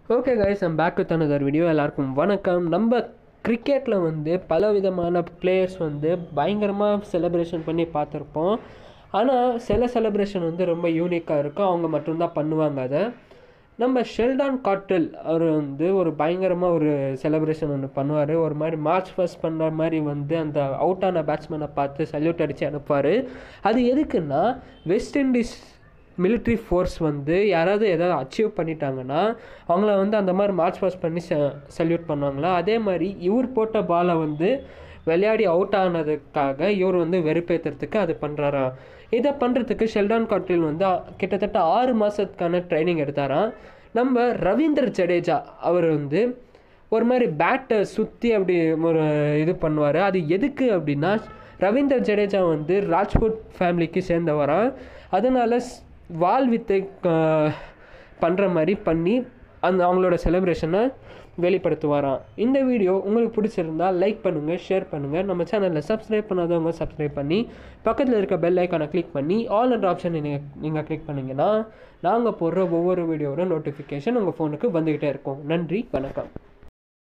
okay guys I'm back with another video எல்லாருக்கும் வணக்கம் நம்ம கிரிக்கெட்டில் வந்து பல விதமான பிளேயர்ஸ் வந்து பயங்கரமாக செலிப்ரேஷன் பண்ணி பார்த்துருப்போம் ஆனால் சில செலிப்ரேஷன் வந்து ரொம்ப யூனிக்காக இருக்கும் அவங்க மட்டும்தான் பண்ணுவாங்க அதை நம்ம ஷெல்டான் காட்டில் அவர் வந்து ஒரு பயங்கரமாக ஒரு செலிப்ரேஷன் ஒன்று பண்ணுவார் ஒரு மாதிரி மார்ச் ஃபர்ஸ்ட் பண்ணுற மாதிரி வந்து அந்த அவுட் ஆன பேட்ஸ்மேனை பார்த்து சல்யூட் அடித்து அனுப்புவார் அது எதுக்குன்னா வெஸ்ட் இண்டீஸ் military ஃபோர்ஸ் வந்து யாராவது ஏதாவது அச்சீவ் பண்ணிட்டாங்கன்னா அவங்கள வந்து அந்த மாதிரி மார்ச் பாஸ் பண்ணி ச சல்யூட் பண்ணுவாங்களா அதே மாதிரி இவர் போட்ட பாலை வந்து விளையாடி அவுட் ஆனதுக்காக இவர் வந்து வெறுப்பேற்றுறதுக்கு அது பண்ணுறாராம் இதை பண்ணுறதுக்கு ஷெல்டான் காட்டில் வந்து அ- கிட்டத்தட்ட ஆறு மாதத்துக்கான ட்ரைனிங் எடுத்தாராம் நம்ம ரவீந்தர் ஜடேஜா அவர் வந்து ஒரு மாதிரி பேட்டை சுற்றி அப்படி ஒரு இது பண்ணுவார் அது எதுக்கு அப்படின்னா ரவீந்தர் ஜடேஜா வந்து ராஜ்புட் ஃபேமிலிக்கு சேர்ந்தவராம் அதனால ஸ்- வால் வித்தை பண்ணுற மாதிரி பண்ணி அந்த அவங்களோட செலிப்ரேஷனை வெளிப்படுத்துவாராம் இந்த வீடியோ உங்களுக்கு பிடிச்சிருந்தா லைக் பண்ணுங்கள் ஷேர் பண்ணுங்கள் நம்ம சேனலில் சப்ஸ்கிரைப் பண்ணாதவங்க சப்ஸ்கிரைப் பண்ணி பக்கத்தில் இருக்க பெல் ஐக்கானை கிளிக் பண்ணி ஆல் என்ற ஆப்ஷன் நீங்கள் நீங்கள் கிளிக் பண்ணிங்கன்னா நாங்கள் போடுற ஒவ்வொரு வீடியோவோட நோட்டிஃபிகேஷன் உங்கள் ஃபோனுக்கு வந்துக்கிட்டே இருக்கும் நன்றி வணக்கம்